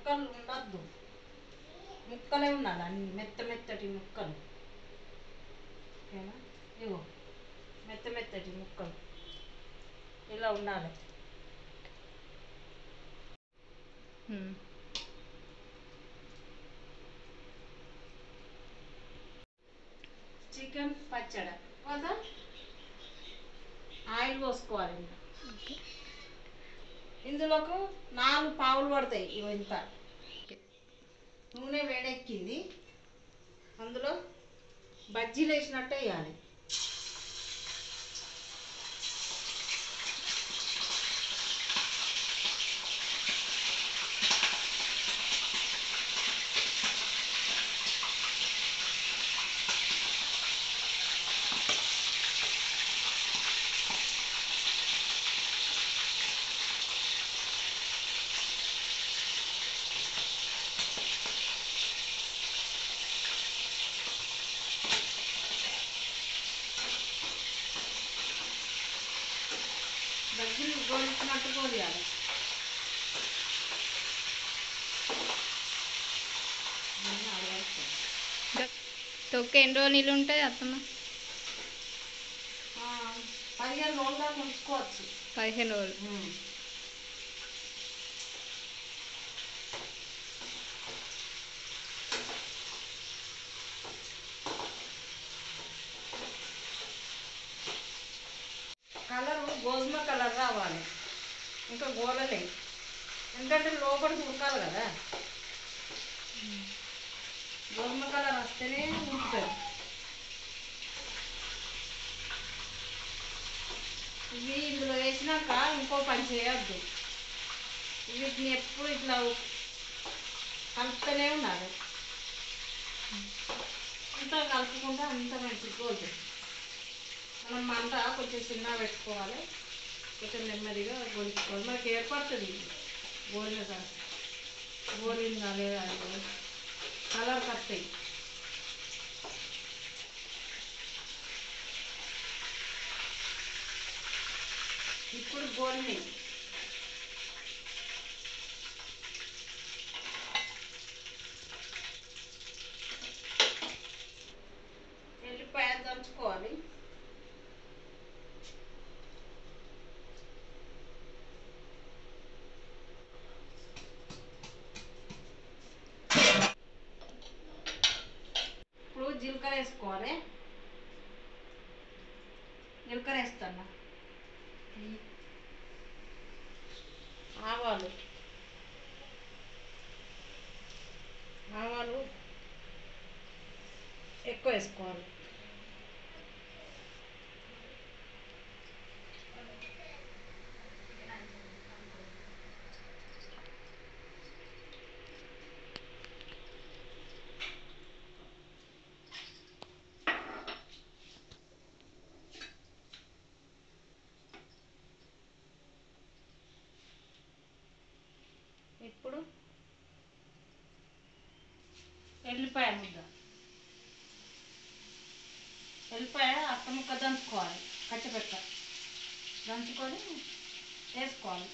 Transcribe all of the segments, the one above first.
ముక్కలు ఉండద్దు ముక్కలే ఉండాలి అన్ని మెత్త మెత్తటి ముక్కలు ఓకేనా ఇగో మెత్త మెత్తటి ముక్కలు ఇలా ఉండాలి ఉమ్. చికెన్ పచ్చడి కదా ఆయిల్ పోసుకోవాలి ఇంకా ఇందులోకి నాలుగు పావులు పడతాయి ఇవి ఇంత నూనె వేడెక్కింది అందులో బజ్జీలు వేసినట్టే వేయాలి బజ్జీలు గోలిచ్చినట్టు గోలియాలి నూనె ఆడవేస్తాను. తొక్క ఎన్ని రోజులు నీళ్ళు ఉంటుంది అత్తమ్మ ఆ, పదిహేను రోజులు దాకా ఉంచుకోవచ్చు పదిహేను రోజులు ఉమ్. కలర్ గోధుమ కలర్ రావాలి ఇంకా గోలలే ఎందుకంటే లోపలికి ఉడకాలి కదా గోధుమ కలర్ వస్తేనే ఉడుకుతుంది ఇవి ఇందులో వేసినాక ఇంకో పని చేయొద్దు వీటిని ఎప్పుడు ఇట్లా కలుపుతూనే ఉండాలి అంతా కలుపుకుంటే అంత మంచిగా గోలుతుంది మనం మంట కొంచెం చిన్న పెట్టుకోవాలి కొంచెం నెమ్మదిగా గోలుచుకోవాలి మనకి ఏర్పడుతుంది గోలిన తర్వాత గోలిందా లేదా అని కలర్ కత్తాయి ఇప్పుడు గోల్ని ఎల్లిపాయ దంచుకోవాలి ఇప్పుడు జీలకర్ర వేసుకోవాలి జీలకర్ర వేస్తాను ఆవాలు ఆవాలు ఎక్కువ వేసుకోవాలి ఇప్పుడు ఎల్లిపాయ ముద్ద ఎల్లిపాయ అట్ట ముక్క దంచుకోవాలి కచ్చపెట్ట దంచుకొని వేసుకోవాలి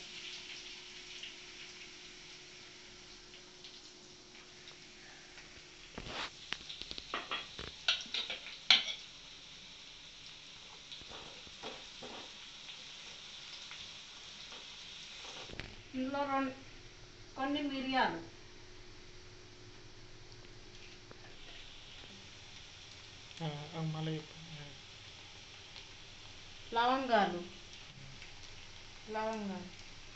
ఇందులో రెండు కొన్ని మిరియాలు మళ్ళీ చెప్పు లవంగాలు లవంగాలు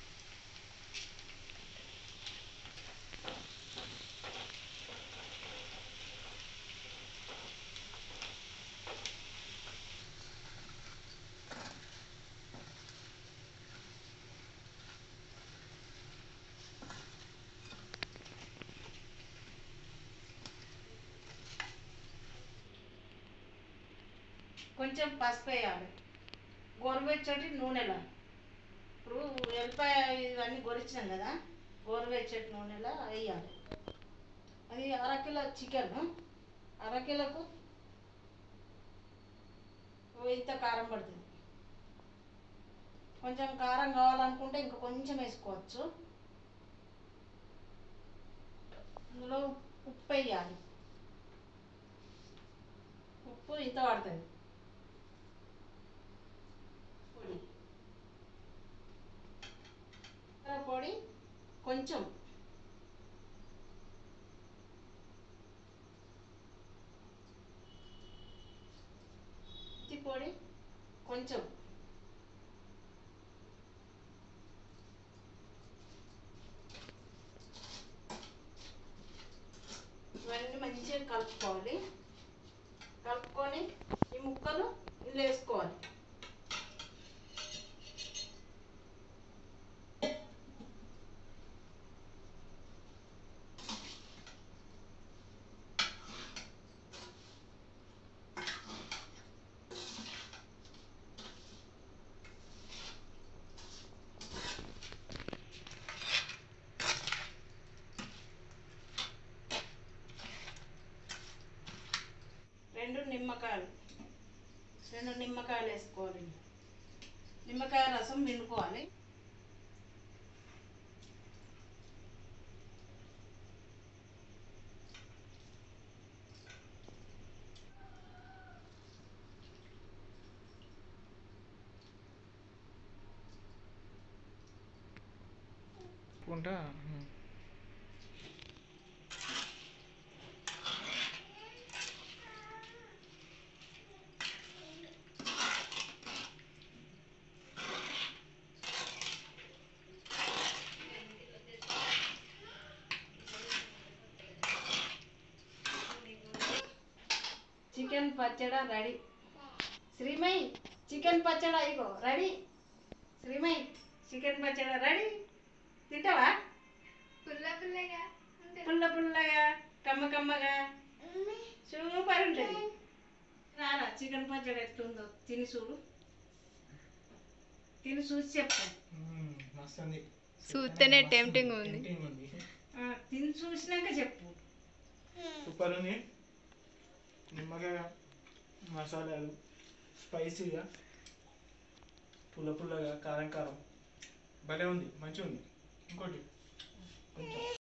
కొంచెం పసుపు వేయాలి గోరువెచ్చటి నూనెలో ఇప్పుడు ఎల్లిపాయ ఇవన్నీ గొరిచినాం కదా గోరువెచ్చటి నూనెలో వేయాలి అది అరకిలో చికెన్ అరకిలోకు ఓ ఇంత కారం పడుతుంది కొంచెం కారం కావాలనుకుంటే ఇంకా కొంచెం వేసుకోవచ్చు ఇందులో ఉప్పు వేయాలి ఉప్పు ఇంత పడుతుంది పొడి జీలకర్ర పొడి కొంచెం ఉత్తి పొడి కొంచెం ఇవన్నీ మంచిగా కలుపుకోవాలి కలుపుకొని ఈ ముక్కలు ఇందులో వేసుకోవాలి రెండు నిమ్మకాయలు రెండు నిమ్మకాయలు వేసుకోవాలి నిమ్మకాయ రసం పిండుకోవాలి ఉంటా చికెన్ పచ్చడి రెడీ శ్రీమయి చికెన్ పచ్చడి ఇగో రెడీ శ్రీమయి చికెన్ పచ్చడి రెడీ తింటావా పుల్ల పుల్లగా పుల్ల పుల్లగా కమ్మ కమ్మగా సూపర్ ఉంటుంది రారా చికెన్ పచ్చడి ఎట్లుందో తిని చూడు తిని చూసి చెప్తాను మస్తు ఉంది చూస్తేనే tempting ఉంది. Tempting ఉంది ఆ, తిని చూసినాక చెప్పు సూపర్ ఉంది నిమ్మకాయ మసాలాలు స్పైసీగా పుల్ల పుల్లగా కారం కారం భలే ఉంది మంచిగా ఉంది ఇంకోటి కొంచెం